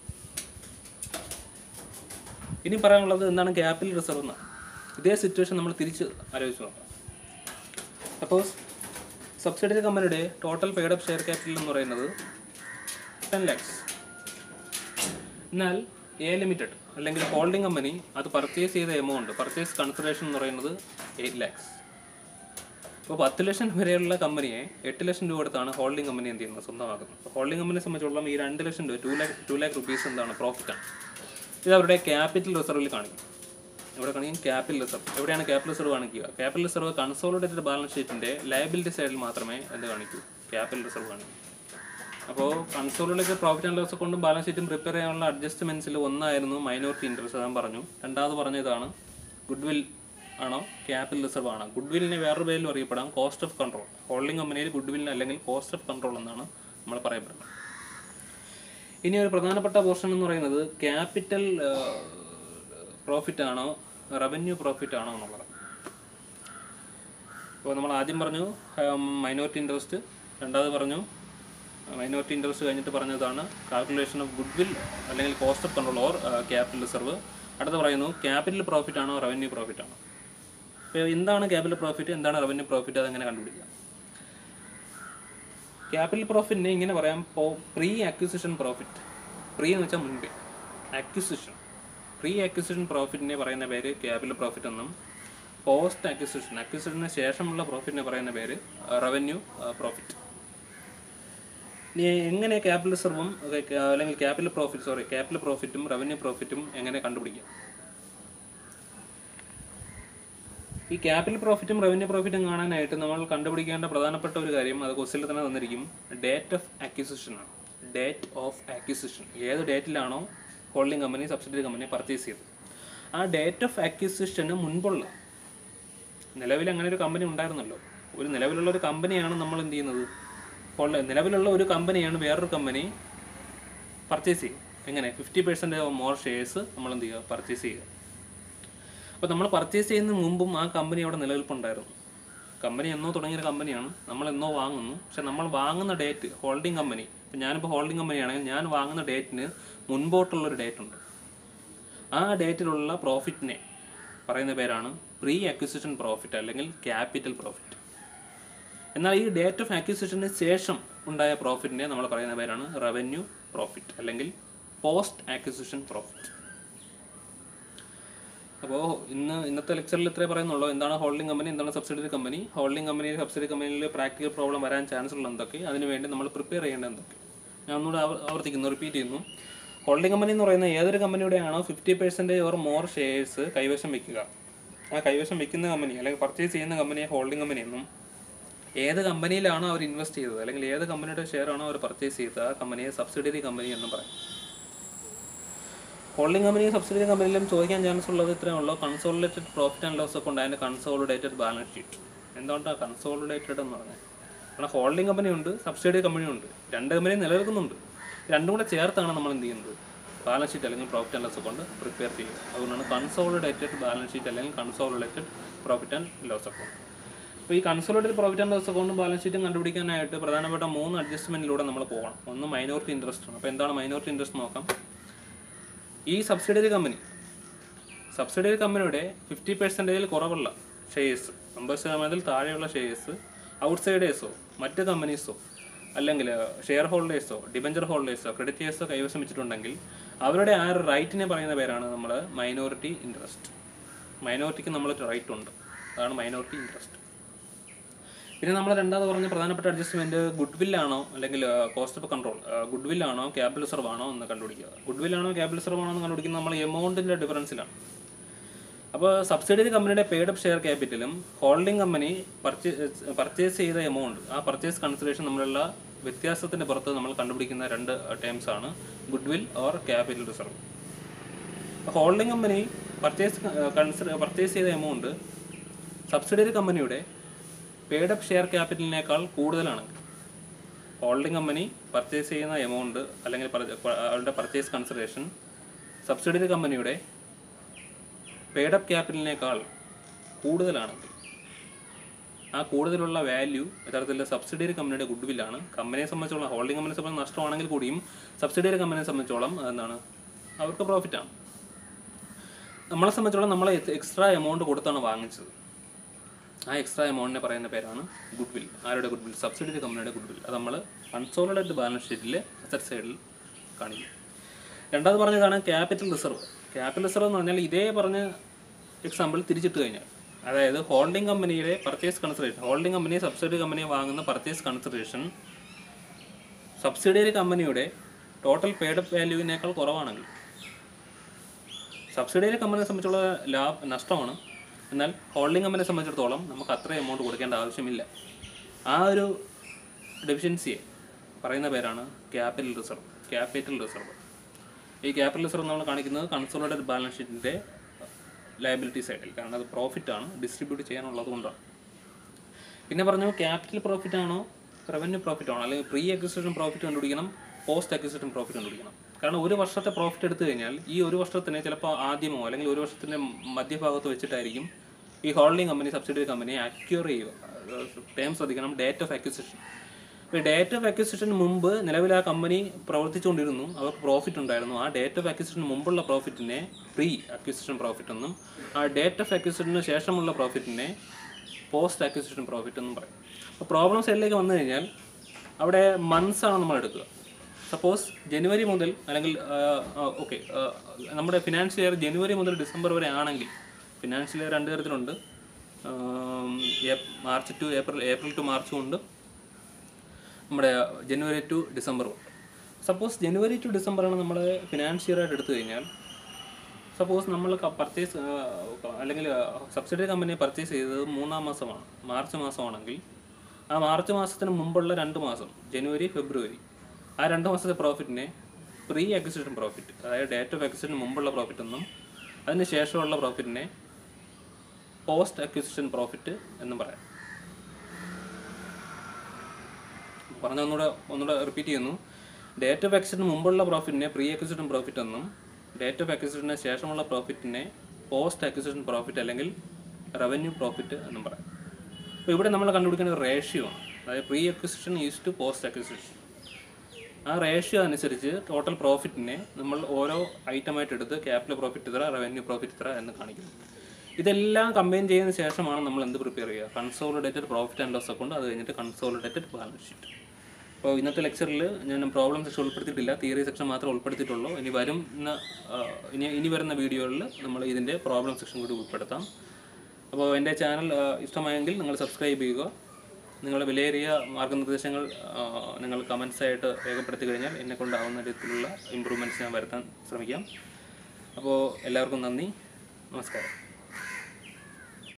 ഇനി പറയാനുള്ളത് എന്താണ് ക്യാപിറ്റൽ റിസർവ് എന്നാണ് ഇതേ സിറ്റുവേഷൻ നമ്മൾ തിരിച്ച് ആലോചിച്ച് നോക്കാം സപ്പോസ് സബ്സിഡിയറി കമ്പനിയുടെ ടോട്ടൽ പെയ്ഡപ്പ് ഷെയർ ക്യാപിറ്റൽ എന്ന് പറയുന്നത് ടെൻ ലാക്സ് എന്നാൽ എ ലിമിറ്റഡ് അല്ലെങ്കിൽ ഹോൾഡിംഗ് കമ്പനി അത് പർച്ചേസ് ചെയ്ത എമൗണ്ട് പർച്ചേസ് കൺസിഡറേഷൻ എന്ന് പറയുന്നത് എയ്റ്റ് ലാക്സ് ഇപ്പോൾ പത്ത് ലക്ഷം വരെയുള്ള കമ്പനിയെ എട്ട് ലക്ഷം രൂപ കൊടുത്താണ് ഹോൾഡിംഗ് കമ്പനി എന്ത് ചെയ്യുന്നത് സ്വന്തമാക്കുന്നത് ഹോൾഡിംഗ് കമ്പനിയെ സംബന്ധിച്ചോളം ഈ രണ്ട് ലക്ഷം രൂപ two lakh two lakh rupees എന്താണ് പ്രോഫിറ്റാണ് ഇത് അവരുടെ ക്യാപിറ്റൽ റിസർവിൽ കാണിക്കും ഇവിടെ കാണിക്കും ക്യാപിറ്റൽ റിസർവ് എവിടെയാണ് ക്യാപിറ്റൽ റിസർവ് കാണിക്കുക ക്യാപിറ്റൽ റിസർവ് കൺസോളിഡേറ്റഡ് ബാലൻസ് ഷീറ്റിന്റെ ലയബിലിറ്റി സൈഡിൽ മാത്രമേ എന്ത് കാണിക്കൂ ക്യാപിറ്റൽ റിസർവ് കാണിക്കൂ അപ്പോൾ കൺസോളിഡേറ്റഡ് പ്രോഫിറ്റ് ആൻഡ് ലോസ് കൊണ്ടും ബാലൻസ് ഷീറ്റും പ്രിപ്പയർ ചെയ്യാനുള്ള അഡ്ജസ്റ്റ്മെന്റ്സിൽ ഒന്നായിരുന്നു മൈനോറിറ്റി ഇൻട്രസ്റ്റ് ഞാൻ പറഞ്ഞു രണ്ടാമത് പറഞ്ഞ ഇതാണ് ഗുഡ് വിൽ ആണോ ക്യാപിറ്റൽ റിസർവ് ആണോ ഗുഡ് വില്ലിനെ വേറൊരു പേരിൽ അറിയപ്പെടാം കോസ്റ്റ് ഓഫ് കൺട്രോൾ ഹോൾഡിംഗ് കമ്പനിയിൽ ഗുഡ് വില്ലിന് അല്ലെങ്കിൽ കോസ്റ്റ് ഓഫ് കൺട്രോൾ എന്നാണ് നമ്മൾ പറയപ്പെടുന്നത് ഇനി ഒരു പ്രധാനപ്പെട്ട പോർഷൻ എന്ന് പറയുന്നത് ക്യാപിറ്റൽ പ്രോഫിറ്റ് ആണോ റവന്യൂ പ്രോഫിറ്റ് ആണോ എന്നുള്ളത് ഇപ്പോൾ നമ്മൾ ആദ്യം പറഞ്ഞു മൈനോറിറ്റി ഇൻട്രസ്റ്റ് രണ്ടാമത് പറഞ്ഞു മൈനോറിറ്റി ഇൻട്രസ്റ്റ് കഴിഞ്ഞിട്ട് പറഞ്ഞതാണ് കാൽക്കുലേഷൻ ഓഫ് ഗുഡ് വിൽ അല്ലെങ്കിൽ cost of control or capital reserve അടുത്ത് പറയുന്നു ക്യാപിറ്റൽ പ്രോഫിറ്റ് ആണോ റവന്യൂ പ്രോഫിറ്റ് ആണോ അപ്പോൾ എന്താണ് ക്യാപിറ്റൽ പ്രോഫിറ്റ് എന്താണ് റവന്യൂ പ്രോഫിറ്റ് അതെങ്ങനെ കണ്ടുപിടിക്കാം ക്യാപിറ്റൽ പ്രോഫിറ്റിനെ ഇങ്ങനെ പറയാം പ്രീ അക്വിസിഷൻ പ്രോഫിറ്റ് പ്രീ എന്ന് വെച്ചാൽ മുൻപേ അക്വിസിഷൻ പ്രീ അക്വിസിഷൻ പ്രോഫിറ്റിനെ പറയുന്ന പേര് ക്യാപിറ്റൽ പ്രോഫിറ്റ് എന്നും പോസ്റ്റ് അക്വിസിഷൻ അക്വിസിഷന് ശേഷമുള്ള പ്രോഫിറ്റിനെ പറയുന്ന പേര് റവന്യൂ പ്രോഫിറ്റ് ഇനി എങ്ങനെ ക്യാപിറ്റൽ റിസർവും അല്ലെങ്കിൽ ക്യാപിറ്റൽ പ്രോഫിറ്റ് സോറി ക്യാപിറ്റൽ പ്രോഫിറ്റും റവന്യൂ പ്രോഫിറ്റും എങ്ങനെ കണ്ടുപിടിക്കാം ഈ ക്യാപിറ്റൽ പ്രോഫിറ്റും റവന്യൂ പ്രോഫിറ്റും കാണാനായിട്ട് നമ്മൾ കണ്ടുപിടിക്കേണ്ട പ്രധാനപ്പെട്ട ഒരു കാര്യം അത് ക്വസ്റ്റിൽ തന്നെ തന്നിരിക്കും ഡേറ്റ് ഓഫ് അക്വിസിഷൻ ആണ് ഡേറ്റ് ഓഫ് അക്വിസിഷൻ ഏത് ഡേറ്റിലാണോ holding company subsidiary company purchase ചെയ്തത് ആ ഡേറ്റ് ഓഫ് അക്വിസിഷന് മുൻപുള്ള നിലവിൽ അങ്ങനെ ഒരു കമ്പനി ഉണ്ടായിരുന്നല്ലോ ഒരു നിലവിലുള്ള ഒരു കമ്പനിയാണ് നമ്മൾ എന്ത് ചെയ്യുന്നത് ഹോൾഡ് നിലവിലുള്ള ഒരു കമ്പനിയാണ് വേറൊരു കമ്പനി പർച്ചേസ് ചെയ്യുക എങ്ങനെ ഫിഫ്റ്റി പെർസെൻറ്റ് മോർ ഷെയർസ് നമ്മൾ എന്ത് ചെയ്യുക പർച്ചേസ് ചെയ്യുക അപ്പോൾ നമ്മൾ പർച്ചേസ് ചെയ്യുന്ന മുമ്പും ആ കമ്പനി അവിടെ നിലനിൽപ്പുണ്ടായിരുന്നു കമ്പനി എന്നോ തുടങ്ങിയ കമ്പനിയാണ് നമ്മൾ എന്നോ വാങ്ങുന്നു പക്ഷെ നമ്മൾ വാങ്ങുന്ന ഡേറ്റ് ഹോൾഡിംഗ് കമ്പനി ഇപ്പം ഞാനിപ്പോൾ ഹോൾഡിംഗ് കമ്പനിയാണെങ്കിൽ ഞാൻ വാങ്ങുന്ന ഡേറ്റിന് മുൻപോട്ടുള്ളൊരു ഡേറ്റ് ഉണ്ട് ആ ഡേറ്റിലുള്ള പ്രോഫിറ്റിനെ പറയുന്ന പേരാണ് പ്രീ അക്വിസിഷൻ പ്രോഫിറ്റ് അല്ലെങ്കിൽ ക്യാപിറ്റൽ പ്രോഫിറ്റ് എന്നാൽ ഈ ഡേറ്റ് ഓഫ് അക്വിസിഷന് ശേഷം ഉണ്ടായ പ്രോഫിറ്റിനെ നമ്മൾ പറയുന്ന പേരാണ് റവന്യൂ പ്രോഫിറ്റ് അല്ലെങ്കിൽ പോസ്റ്റ് അക്വിസിഷൻ പ്രോഫിറ്റ് അപ്പോൾ ഇന്ന് ഇന്നത്തെ ലെക്ചറിൽ ഇത്രേ പറയുന്നുള്ളൂ എന്താണ് ഹോൾഡിംഗ് കമ്പനി എന്താണ് subsidiary company holding company subsidiary കമ്പനിയിൽ പ്രാക്ടിക്കൽ പ്രോബ്ലം വരാൻ ചാൻസ് ഉള്ള എന്തൊക്കെ അതിനുവേണ്ടി നമ്മൾ പ്രിപ്പയർ ചെയ്യേണ്ട എന്തൊക്കെ ഞാൻ ഒന്നുകൂടെ ആവ- ആവർത്തിക്കുന്നു റിപ്പീറ്റ് ചെയ്യുന്നു ഹോൾഡിംഗ് കമ്പനി എന്ന് പറയുന്ന ഏതൊരു കമ്പനിയുടെ ആണോ fifty percentage or more shares കൈവശം വെക്കുക ആ കൈവശം വെക്കുന്ന കമ്പനി അല്ലെങ്കിൽ പർച്ചേസ് ചെയ്യുന്ന കമ്പനിയെ ഹോൾഡിംഗ് കമ്പനി എന്നും ഏത് കമ്പനിയിലാണോ അവർ ഇൻവെസ്റ്റ് ചെയ്തത് അല്ലെങ്കിൽ ഏത് കമ്പനിയുടെ ഷെയർ ആണോ അവർ പർച്ചേസ് ചെയ്തത് ആ കമ്പനിയെ സബ്സിഡറി കമ്പനി എന്നും പറയും ഹോൾഡിംഗ് കമ്പനി സബ്സിഡറി കമ്പനിയിലും ചോദിക്കാൻ ചാൻസ് ഉള്ളത് ഇത്രയേ ഉള്ളൂ കൺസോളിഡേറ്റഡ് പ്രോഫിറ്റ് ആൻഡ് ലോസ് ഒക്കെ ഉണ്ട് അതിൻ്റെ കൺസോളിഡേറ്റഡ് ബാലൻസ് ഷീറ്റ് എന്തുകൊണ്ടാണ് കൺസോളിഡേറ്റഡ് എന്ന് പറഞ്ഞത് കാരണം ഹോൾഡിംഗ് കമ്പനി ഉണ്ട് സബ്സിഡറി കമ്പനി ഉണ്ട് രണ്ട് കമ്പനി നിലനിൽക്കുന്നുണ്ട് രണ്ടും കൂടെ ചേർത്താണ് നമ്മൾ എന്ത് ചെയ്യുന്നത് ബാലൻസ് ഷീറ്റ് അല്ലെങ്കിൽ profit and loss account prepare ചെയ്യുക അതുകൊണ്ടാണ് കൺസോളിഡേറ്റഡ് ബാലൻസ് ഷീറ്റ് അല്ലെങ്കിൽ consolidated profit and loss account അപ്പോൾ ഈ കൺസോളിഡേറ്റഡ് പ്രോഫിറ്റ് ആൻഡ് ലോസ് അക്കൗണ്ടും ബാലൻസ് ഷീറ്റും കണ്ടുപിടിക്കാനായിട്ട് പ്രധാനപ്പെട്ട മൂന്ന് അഡ്ജസ്റ്റ്മെന്റിലൂടെ നമ്മൾ പോകണം ഒന്ന് മൈനോറിറ്റി ഇൻട്രസ്റ്റ് ആണ് അപ്പോൾ എന്താണ് മൈനോറിറ്റി ഇൻട്രസ്റ്റ് നോക്കാം ഈ സബ്സിഡറി കമ്പനി സബ്സിഡറി കമ്പനിയുടെ ഫിഫ്റ്റി പെർസെൻറ്റേജിൽ കുറവുള്ള ഷെയർസ് അമ്പത് ശതമാനത്തിൽ താഴെയുള്ള ഷെയർസ് ഔട്ട്സൈഡേഴ്സോ മറ്റ് കമ്പനീസോ അല്ലെങ്കിൽ ഷെയർ ഹോൾഡേഴ്സോ ഡിബഞ്ചർ ഹോൾഡേഴ്സോ ക്രെഡിറ്റേഴ്സോ കൈവശം വെച്ചിട്ടുണ്ടെങ്കിൽ അവരുടെ ആ ഒരു റൈറ്റിനെ പറയുന്ന പേരാണ് നമ്മൾ മൈനോറിറ്റി ഇൻട്രസ്റ്റ് മൈനോറിറ്റിക്ക് നമ്മളൊരു റൈറ്റ് ഉണ്ട് അതാണ് മൈനോറിറ്റി ഇൻട്രസ്റ്റ് പിന്നെ നമ്മൾ രണ്ടാമത് പറഞ്ഞ പ്രധാനപ്പെട്ട അഡ്ജസ്റ്റ്മെന്റ് ഗുഡ് വില്ലാണോ അല്ലെങ്കിൽ കോസ്റ്റ് ഓഫ് കൺട്രോൾ ഗുഡ് വില്ലാണോ ക്യാപിറ്റൽ റിസർവ് ആണോ എന്ന് കണ്ടുപിടിക്കുക ഗുഡ് വില്ലാണോ ക്യാപിറ്റൽ റിസർവ് ആണോ എന്ന് കണ്ടുപിടിക്കുന്നത് നമ്മൾ എമൗണ്ടിന്റെ ഡിഫറൻസിലാണ് അപ്പോൾ സബ്സിഡറി കമ്പനിയുടെ പെയ്ഡ് അപ്പ് ഷെയർ ക്യാപിറ്റലും ഹോൾഡിംഗ് കമ്പനി പർച്ചേസ് പർച്ചേസ് ചെയ്ത എമൗണ്ട് ആ പർച്ചേസ് കൺസിഡറേഷൻ തമ്മിലുള്ള വ്യത്യാസത്തിന്റെ പുറത്ത് നമ്മൾ കണ്ടുപിടിക്കുന്ന രണ്ട് ടേംസ് ആണ് goodwill or capital reserve holding company purchase consider purchase ചെയ്ത എമൗണ്ട് സബ്സിഡറി കമ്പനിയുടെ പെയ്ഡ് അപ്പ് ഷെയർ ക്യാപിറ്റലിനേക്കാൾ കൂടുതലാണ് ഹോൾഡിംഗ് കമ്പനി പർച്ചേസ് ചെയ്യുന്ന എമൗണ്ട് അല്ലെങ്കിൽ പർ- പ- അവരുടെ പർച്ചേസ് കൺസിഡറേഷൻ സബ്സിഡറി കമ്പനിയുടെ പെയ്ഡ് അപ്പ് ക്യാപിറ്റലിനേക്കാൾ കൂടുതലാണെങ്കിൽ ആ കൂടുതലുള്ള വാല്യൂ യഥാർത്ഥത്തിൽ സബ്സിഡിയറി കമ്പനിയുടെ ഗുഡ് വില്ലാണ് കമ്പനിയെ സംബന്ധിച്ചോളം ഹോൾഡിംഗ് കമ്പനിയെ സംബന്ധിച്ച് നഷ്ടമാണെങ്കിൽ കൂടിയും സബ്സിഡിയറി കമ്പനിയെ സംബന്ധിച്ചോളം എന്താണ് അവർക്ക് പ്രോഫിറ്റാണ് നമ്മളെ സംബന്ധിച്ചോളം നമ്മൾ എക്സ്ട്രാ എമൗണ്ട് കൊടുത്താണ് വാങ്ങിച്ചത് ആ എക്സ്ട്രാ എമൗണ്ടിനെ പറയുന്ന പേരാണ് ഗുഡ് വിൽ ആരുടെ ഗുഡ് വിൽ സബ്സിഡറി കമ്പനിയുടെ ഗുഡ് വിൽ അത് നമ്മൾ കൺസോളിഡേറ്റ് ബാലൻസ് ഷീറ്റിൽ അസറ്റ് സൈഡിൽ കാണിക്കും രണ്ടാമത് പറഞ്ഞതാണ് ക്യാപിറ്റൽ റിസർവ് ക്യാപിറ്റൽ റിസർവ് എന്ന് പറഞ്ഞാൽ ഇതേ പറഞ്ഞ എക്സാമ്പിൾ തിരിച്ചിട്ട് കഴിഞ്ഞാൽ അതായത് ഹോൾഡിംഗ് കമ്പനിയുടെ purchase consideration holding company subsidy company വാങ്ങുന്ന പർച്ചേസ് കൺസിഡറേഷൻ സബ്സിഡിയറി കമ്പനിയുടെ ടോട്ടൽ പെയ്ഡ് വാല്യൂവിനേക്കാൾ കുറവാണെങ്കിൽ സബ്സിഡിയറി കമ്പനിയെ സംബന്ധിച്ചുള്ള ലാഭ നഷ്ടമാണ് എന്നാൽ ഹോൾഡിംഗ് കമ്പനിയെ സംബന്ധിച്ചിടത്തോളം നമുക്ക് അത്രയും എമൗണ്ട് കൊടുക്കേണ്ട ആവശ്യമില്ല ആ ഒരു ഡെഫിഷ്യൻസിയെ പറയുന്ന പേരാണ് ക്യാപിറ്റൽ റിസർവ് ക്യാപിറ്റൽ റിസർവ് ഈ ക്യാപിറ്റൽ റിസർവ് നമ്മൾ കാണിക്കുന്നത് കൺസോളിഡേറ്റ് ബാലൻസ് ഷീറ്റിൻ്റെ ലയബിലിറ്റി സൈഡിൽ കാരണം അത് പ്രോഫിറ്റ് ആണ് ഡിസ്ട്രിബ്യൂട്ട് ചെയ്യാനുള്ളത് കൊണ്ടാണ് പിന്നെ പറഞ്ഞു ക്യാപിറ്റൽ പ്രോഫിറ്റ് ആണോ റവന്യൂ പ്രോഫിറ്റ് ആണോ അല്ലെങ്കിൽ പ്രീ അക്വിസിഷൻ പ്രോഫിറ്റ് കണ്ടുപിടിക്കണം പോസ്റ്റ് അക്വിസിഷൻ പ്രോഫിറ്റ് കണ്ടുപിടിക്കണം കാരണം ഒരു വർഷത്തെ പ്രോഫിറ്റ് എടുത്തു കഴിഞ്ഞാൽ ഈ ഒരു വർഷത്തിന് ചിലപ്പോൾ ആദ്യമോ അല്ലെങ്കിൽ ഒരു വർഷത്തിൻ്റെ മധ്യഭാഗത്ത് വെച്ചിട്ടായിരിക്കും ഈ holding company subsidiary company acquire ചെയ്യുക ടേം ശ്രദ്ധിക്കണം ഡേറ്റ് ഓഫ് അക്വിസിഷൻ ഈ ഡേറ്റ് ഓഫ് അക്വിസിഷന് മുമ്പ് നിലവിൽ ആ കമ്പനി പ്രവർത്തിച്ചുകൊണ്ടിരുന്നു അവർക്ക് പ്രോഫിറ്റ് ഉണ്ടായിരുന്നു ആ ഡേറ്റ് ഓഫ് അക്വിസിഷന് മുമ്പുള്ള പ്രോഫിറ്റിനെ പ്രീ അക്വിസിഷൻ പ്രോഫിറ്റ് എന്നും ആ ഡേറ്റ് ഓഫ് അക്വിസിഷന് ശേഷമുള്ള പ്രോഫിറ്റിനെ പോസ്റ്റ് അക്വിസിഷൻ പ്രോഫിറ്റ് എന്നും പറയും അപ്പോൾ പ്രോബ്ലം സൈഡിലേക്ക് വന്നു കഴിഞ്ഞാൽ അവിടെ മന്ത്സ് ആണ് നമ്മൾ എടുക്കുക സപ്പോസ് ജനുവരി മുതൽ അല്ലെങ്കിൽ ഓക്കെ നമ്മുടെ ഫിനാൻഷ്യൽ ഇയർ ജനുവരി മുതൽ ഡിസംബർ വരെ ആണെങ്കിൽ ഫിനാൻഷ്യൽ ഇയർ രണ്ട് തരത്തിലുണ്ട് ആം, ഏപ്- March to April April to മാർച്ചും ഉണ്ട് നമ്മുടെ January to December suppose January to ഡിസംബറാണ് നമ്മൾ ഫിനാൻഷ്യൽ ആയിട്ട് എടുത്തു കഴിഞ്ഞാൽ സപ്പോസ് നമ്മൾ പർച്ചേസ് അല്ലെങ്കിൽ സബ്സിഡറി കമ്പനി പർച്ചേസ് ചെയ്തത് മൂന്നാം മാസമാണ് മാർച്ച് മാസമാണെങ്കിൽ ആ മാർച്ച് മാസത്തിന് മുമ്പുള്ള രണ്ട് മാസം ജനുവരി ഫെബ്രുവരി ആ രണ്ട് മാസത്തെ പ്രോഫിറ്റിനെ പ്രീ അക്വിസിഷൻ പ്രോഫിറ്റ് അതായത് ഡേറ്റ് ഓഫ് അക്വിസിഷന് മുമ്പുള്ള പ്രോഫിറ്റ് എന്നും അതിന് ശേഷമുള്ള പ്രോഫിറ്റിനെ പോസ്റ്റ് അക്വിസിഷൻ പ്രോഫിറ്റ് എന്നും പറയാം പറഞ്ഞ ഒന്നുകൂടെ ഒന്നുകൂടെ റിപ്പീറ്റ് ചെയ്യുന്നു ഡേറ്റ് ഓഫ് അക്വിസിഷന് മുമ്പുള്ള പ്രോഫിറ്റിനെ പ്രീ അക്വിസിഷൻ പ്രോഫിറ്റ് എന്നും ഡേറ്റ് ഓഫ് അക്വിസിഷന് ശേഷമുള്ള പ്രോഫിറ്റിനെ പോസ്റ്റ് അക്വിസിഷൻ പ്രോഫിറ്റ് അല്ലെങ്കിൽ റവന്യൂ പ്രോഫിറ്റ് എന്നും പറയാം അപ്പോൾ ഇവിടെ നമ്മൾ കണ്ടുപിടിക്കുന്ന റേഷ്യോ ആണ് അതായത് pre acquisition is to post acquisition ആ റേഷ്യോ അനുസരിച്ച് ടോട്ടൽ പ്രോഫിറ്റിനെ നമ്മൾ ഓരോ ഐറ്റമായിട്ട് എടുത്ത് ക്യാപിറ്റൽ പ്രോഫിറ്റ് ഇത്ര റവന്യൂ പ്രോഫിറ്റ് ഇത്ര എന്ന് കാണിക്കുന്നു ഇതെല്ലാം കമ്പൈൻ ചെയ്തതിന് ശേഷമാണ് നമ്മൾ എന്ത് പ്രിപ്പയർ ചെയ്യുക consolidated profit and loss account അത് കഴിഞ്ഞിട്ട് കൺസോളിഡേറ്റഡ് ബാലൻസ് ഷീറ്റ് അപ്പോൾ ഇന്നത്തെ ലെക്ചറിൽ ഞാൻ പ്രോബ്ലം സെക്ഷൻ ഉൾപ്പെടുത്തിയിട്ടില്ല തിയറി സെക്ഷൻ മാത്രമേ ഉൾപ്പെടുത്തിയിട്ടുള്ളൂ ഇനി വരും ഇനി ഇനി വരുന്ന വീഡിയോകളിൽ നമ്മൾ ഇതിൻ്റെ പ്രോബ്ലം സെക്ഷൻ കൂടി ഉൾപ്പെടുത്താം അപ്പോൾ എൻ്റെ ചാനൽ ഇഷ്ടമായെങ്കിൽ നിങ്ങൾ സബ്സ്ക്രൈബ് ചെയ്യുക നിങ്ങളുടെ വിലയേറിയ മാർഗ്ഗനിർദ്ദേശങ്ങൾ ആ, നിങ്ങൾ കമൻസ് ആയിട്ട് രേഖപ്പെടുത്തി കഴിഞ്ഞാൽ എന്നെ കൊണ്ടാവുന്ന രീതിയിലുള്ള ഇമ്പ്രൂവ്മെൻറ്റ്സ് ഞാൻ വരുത്താൻ ശ്രമിക്കാം അപ്പോൾ എല്ലാവർക്കും നന്ദി നമസ്കാരം